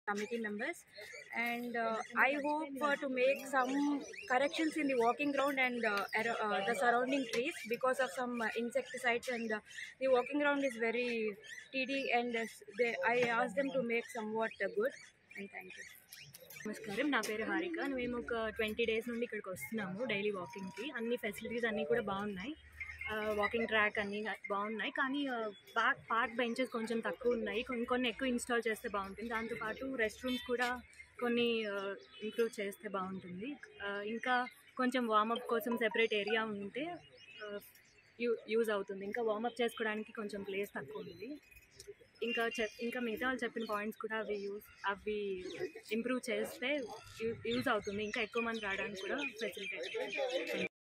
committee members and uh, I hope uh, to make some corrections in the walking ground and uh, ar- uh, the surrounding trees because of some uh, insecticides and uh, the walking ground is very tedious and uh, they, I asked them to make somewhat uh, good and thank you. నమస్కారం నా పేరు హారిక మేము ఒక twenty days నుండి ఇక్కడికి వస్తున్నాము daily వాకింగ్కి అన్ని ఫెసిలిటీస్ అన్నీ కూడా బాగున్నాయి వాకింగ్ ట్రాక్ అన్నీ బాగున్నాయి కానీ పార్క్ పార్క్ బెంచెస్ కొంచెం తక్కువ ఉన్నాయి కొన్ని కొన్ని ఎక్కువ ఇన్స్టాల్ చేస్తే బాగుంటుంది దాంతోపాటు రెస్ట్ రూమ్స్ కూడా కొన్ని ఇంప్రూవ్ చేస్తే బాగుంటుంది ఆ, ఇంకా కొంచెం వార్మప్ కోసం సెపరేట్ ఏరియా ఉంటే యూ యూజ్ అవుతుంది ఇంకా వార్మప్ చేసుకోవడానికి కొంచెం ప్లేస్ తక్కువ ఉంది ఇంకా చెప్ ఇంకా మిగతా వాళ్ళు చెప్పిన పాయింట్స్ కూడా అవి యూజ్ అవి ఇంప్రూవ్ చేస్తే యూజ్ అవుతుంది ఇంకా ఎక్కువ మంది రావడానికి కూడా ఫెసిలిటేట్